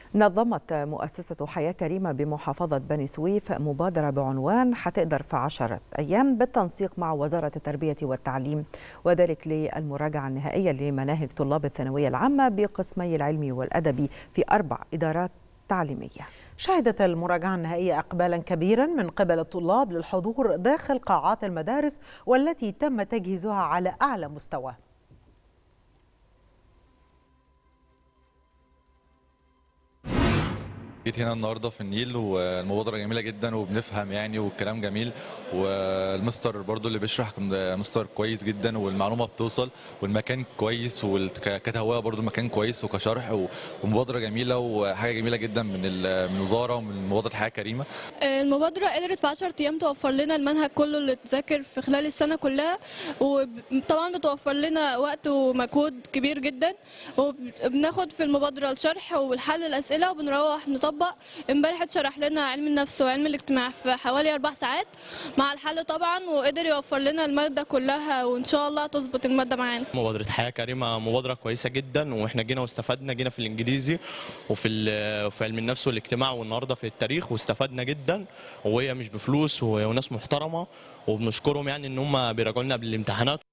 نظمت مؤسسة حياة كريمة بمحافظة بني سويف مبادرة بعنوان حتقدر في عشرة أيام بالتنسيق مع وزارة التربية والتعليم وذلك للمراجعة النهائية لمناهج طلاب الثانوية العامة بقسمي العلمي والأدبي في أربع إدارات تعليمية شهدت المراجعة النهائية إقبالا كبيرا من قبل الطلاب للحضور داخل قاعات المدارس والتي تم تجهيزها على أعلى مستوى جيت هنا النهارده في النيل والمبادره جميله جدا وبنفهم يعني والكلام جميل والمستر برضو اللي بيشرح مستر كويس جدا والمعلومه بتوصل والمكان كويس وكتهويه برضو المكان كويس وكشرح ومبادره جميله وحاجه جميله جدا من من الوزاره ومن مبادره حياه كريمه المبادره قدرت في 10 ايام توفر لنا المنهج كله اللي اتذاكر في خلال السنه كلها وطبعا بتوفر لنا وقت ومجهود كبير جدا وبناخد في المبادره الشرح والحل الاسئله وبنروح نطبق بنطبق امبارح اتشرح لنا علم النفس وعلم الاجتماع في حوالي اربع ساعات مع الحل طبعا وقدر يوفر لنا الماده كلها وان شاء الله تظبط الماده معانا مبادره حياه كريمه مبادره كويسه جدا واحنا جينا واستفدنا جينا في الانجليزي وفي في علم النفس والاجتماع والنهارده في التاريخ واستفدنا جدا وهي مش بفلوس وناس محترمه وبنشكرهم يعني ان هم بيراجعوا لنا قبل الامتحانات